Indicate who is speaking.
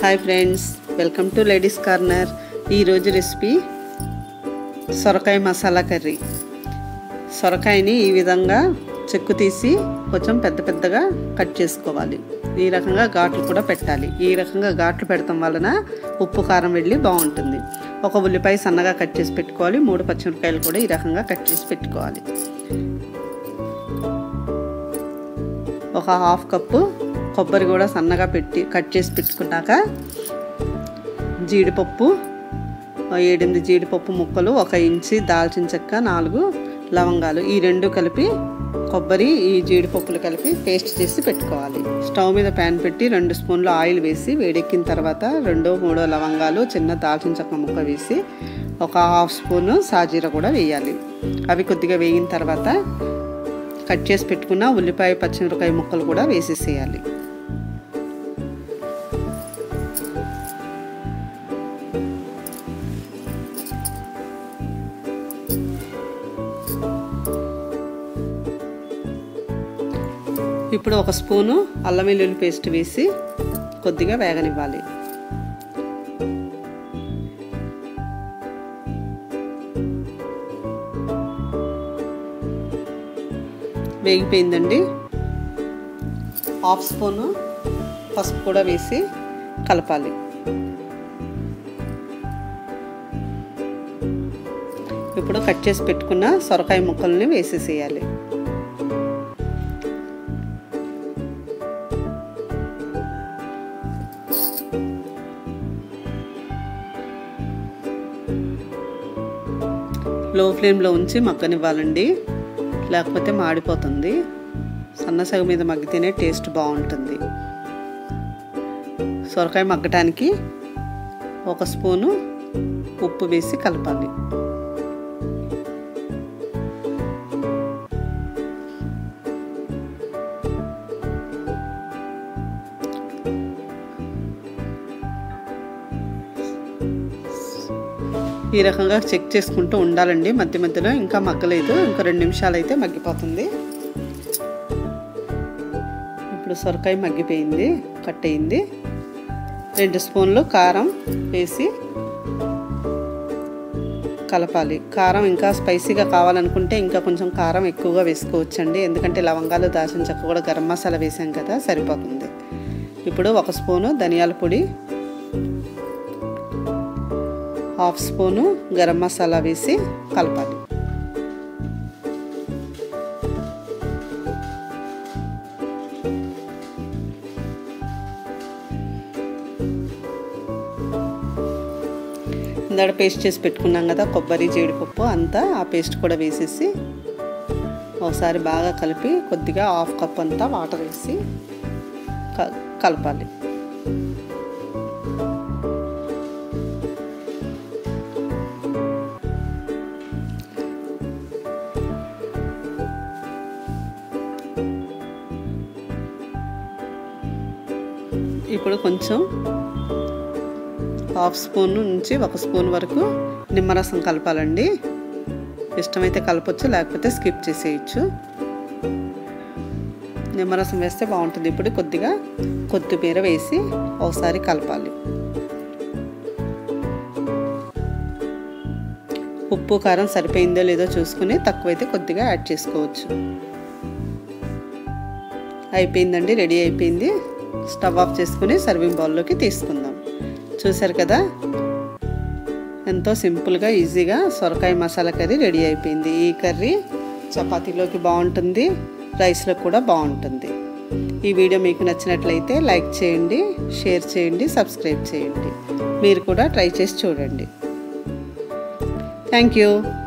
Speaker 1: hi friends welcome to ladies corner ఈరోజు recipe సొరకాయ masala curry సొరకాయని ఈ విధంగా చెక్కు తీసి కొంచెం పెద్ద పెద్దగా కట్ చేసుకోవాలి ఈ రకంగా ఘాట్లు కూడా పెట్టాలి ఈ రకంగా ఘాట్లు పెడతాం వలన ఉప్పు కారం వెళ్ళి బాగుంటుంది ఒక ఉల్లిపాయ సన్నగా కట్ చేసి పెట్టుకోవాలి మూడు పచ్చిమిరపకాయలు కూడా ఈ రకంగా కట్ చేసి పెట్టుకోవాలి ఒక హాఫ్ కప్పు కొబ్బరి కూడా సన్నగా పెట్టి కట్ చేసి పెట్టుకున్నాక జీడిపప్పు ఏడెనిమిది జీడిపప్పు ముక్కలు ఒక ఇంచి దాల్చిన చెక్క నాలుగు లవంగాలు ఈ రెండు కలిపి కొబ్బరి ఈ జీడిపప్పులు కలిపి పేస్ట్ చేసి పెట్టుకోవాలి స్టవ్ మీద ప్యాన్ పెట్టి రెండు స్పూన్లు ఆయిల్ వేసి వేడెక్కిన తర్వాత రెండో మూడో లవంగాలు చిన్న దాల్చిన చెక్క ముక్క వేసి ఒక హాఫ్ స్పూను సాజీర కూడా వేయాలి అవి కొద్దిగా వేగిన తర్వాత కట్ చేసి పెట్టుకున్న ఉల్లిపాయ పచ్చిమిరపకాయ ముక్కలు కూడా వేసేసేయాలి ఇప్పుడు ఒక స్పూను అల్లం వెల్లుల్లి పేస్ట్ వేసి కొద్దిగా వేగనివ్వాలి వేగిపోయిందండి హాఫ్ స్పూను పసుపు కూడా వేసి కలపాలి ఇప్పుడు కట్ చేసి పెట్టుకున్న సొరకాయ ముక్కల్ని వేసేసేయాలి లో ఫ్లేమ్లో ఉంచి మగ్గనివ్వాలండి లేకపోతే మాడిపోతుంది సన్నసగ మీద మగ్గితేనే టేస్ట్ బాగుంటుంది సొరకాయ మగ్గటానికి ఒక స్పూను ఉప్పు వేసి కలపాలి ఈ రకంగా చెక్ చేసుకుంటూ ఉండాలండి మధ్య మధ్యలో ఇంకా మగ్గలేదు ఇంకా రెండు నిమిషాలు అయితే మగ్గిపోతుంది ఇప్పుడు సొరకాయ మగ్గిపోయింది కట్ అయింది రెండు స్పూన్లు కారం వేసి కలపాలి కారం ఇంకా స్పైసీగా కావాలనుకుంటే ఇంకా కొంచెం కారం ఎక్కువగా వేసుకోవచ్చండి ఎందుకంటే లవంగాలు దాచిన చెక్క కూడా గరం మసాలా వేసాం కదా సరిపోతుంది ఇప్పుడు ఒక స్పూను ధనియాల పొడి హాఫ్ స్పూను గరం మసాలా వేసి కలపాలి ఇందాక పేస్ట్ చేసి పెట్టుకున్నాం కదా కొబ్బరి జీడిపప్పు అంతా ఆ పేస్ట్ కూడా వేసేసి ఒకసారి బాగా కలిపి కొద్దిగా హాఫ్ కప్ అంతా వాటర్ వేసి కలపాలి ఇప్పుడు కొంచెం హాఫ్ స్పూన్ నుంచి ఒక స్పూన్ వరకు నిమ్మరసం కలపాలండి ఇష్టమైతే కలపచ్చు లేకపోతే స్కిప్ చేసేయచ్చు నిమ్మరసం వేస్తే బాగుంటుంది ఇప్పుడు కొద్దిగా కొత్తిమీర వేసి ఒకసారి కలపాలి ఉప్పు కారం సరిపోయిందో లేదో చూసుకుని తక్కువైతే కొద్దిగా యాడ్ చేసుకోవచ్చు అయిపోయిందండి రెడీ అయిపోయింది స్టవ్ ఆఫ్ చేసుకుని సర్వింగ్ బౌల్లోకి తీసుకుందాం చూసారు కదా ఎంతో సింపుల్గా ఈజీగా సొరకాయ మసాలా కర్రీ రెడీ అయిపోయింది ఈ కర్రీ చపాతీలోకి బాగుంటుంది రైస్లో కూడా బాగుంటుంది ఈ వీడియో మీకు నచ్చినట్లయితే లైక్ చేయండి షేర్ చేయండి సబ్స్క్రైబ్ చేయండి మీరు కూడా ట్రై చేసి చూడండి థ్యాంక్ యూ